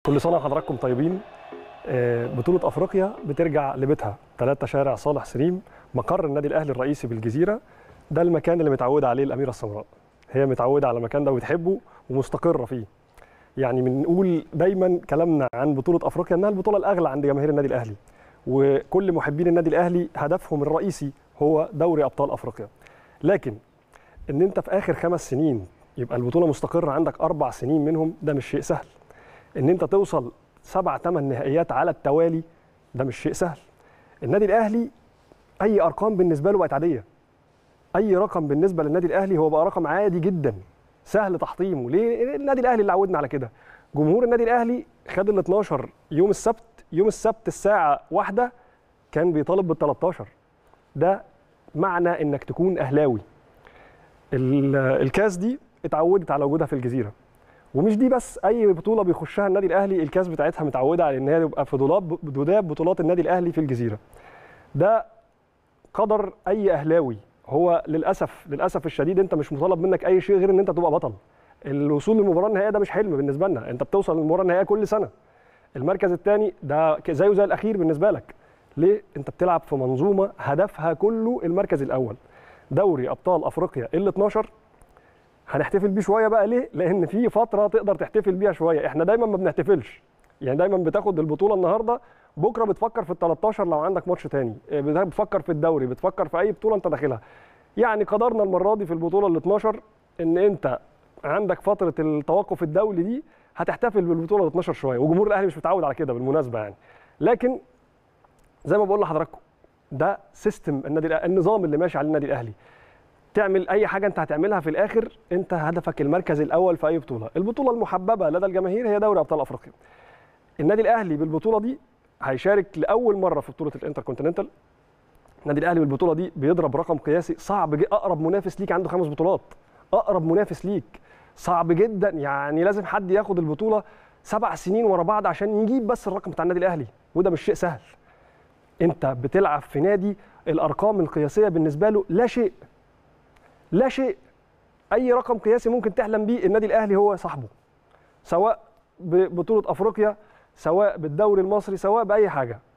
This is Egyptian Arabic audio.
كل سنه وحضراتكم طيبين آه، بطولة أفريقيا بترجع لبيتها ثلاثة شارع صالح سليم مقر النادي الأهلي الرئيسي بالجزيرة ده المكان اللي متعودة عليه الأميرة السمراء هي متعودة على المكان ده وبتحبه ومستقرة فيه يعني بنقول دايما كلامنا عن بطولة أفريقيا إنها البطولة الأغلى عند جماهير النادي الأهلي وكل محبين النادي الأهلي هدفهم الرئيسي هو دوري أبطال أفريقيا لكن إن أنت في آخر خمس سنين يبقى البطولة مستقرة عندك أربع سنين منهم ده مش شيء سهل إن أنت توصل سبع ثمان نهائيات على التوالي ده مش شيء سهل النادي الاهلي اي ارقام بالنسبه له بقت عاديه اي رقم بالنسبه للنادي الاهلي هو بقى رقم عادي جدا سهل تحطيمه ليه النادي الاهلي اللي عودنا على كده جمهور النادي الاهلي خد ال 12 يوم السبت يوم السبت الساعه واحدة كان بيطالب بال 13 ده معنى انك تكون اهلاوي ال- الكاس دي اتعودت على وجودها في الجزيره ومش دي بس اي بطوله بيخشها النادي الاهلي الكاس بتاعتها متعوده على ان هي تبقى في دولاب دولاب بطولات النادي الاهلي في الجزيره ده قدر اي اهلاوي هو للاسف للاسف الشديد انت مش مطالب منك اي شيء غير ان انت تبقى بطل الوصول للمباراه النهائيه ده مش حلم بالنسبه لنا انت بتوصل للمباراه النهائيه كل سنه المركز الثاني ده ك- زيه زي الاخير بالنسبه لك ليه انت بتلعب في منظومه هدفها كله المركز الاول دوري ابطال افريقيا ال 12 هنحتفل بيه شويه بقى ليه؟ لان في فتره تقدر تحتفل بيها شويه، احنا دايما ما بنحتفلش. يعني دايما بتاخد البطوله النهارده بكره بتفكر في ال 13 لو عندك ماتش تاني، إيه، بتفكر في الدوري، بتفكر في اي بطوله انت داخلها. يعني قدرنا المره دي في البطوله ال 12 ان انت عندك فتره التوقف الدولي دي هتحتفل بالبطوله ال 12 شويه، وجمهور الاهلي مش متعود على كده بالمناسبه يعني. لكن زي ما بقول لحضراتكم ده سيستم النادي الأهلي، النظام اللي ماشي عليه النادي الاهلي. تعمل اي حاجه انت هتعملها في الاخر انت هدفك المركز الاول في اي بطوله البطوله المحببه لدى الجماهير هي دوري ابطال افريقيا النادي الاهلي بالبطوله دي هيشارك لاول مره في بطوله الانتر كونتيننتال النادي الاهلي بالبطوله دي بيضرب رقم قياسي صعب جدا اقرب منافس ليك عنده خمس بطولات اقرب منافس ليك صعب جدا يعني لازم حد ياخد البطوله سبع سنين ورا بعض عشان يجيب بس الرقم بتاع النادي الاهلي وده مش شيء سهل انت بتلعب في نادي الارقام القياسيه بالنسبه له لا شيء لا شيء اي رقم قياسي ممكن تحلم بيه النادي الاهلي هو صاحبه سواء ببطوله افريقيا سواء بالدوري المصري سواء باي حاجه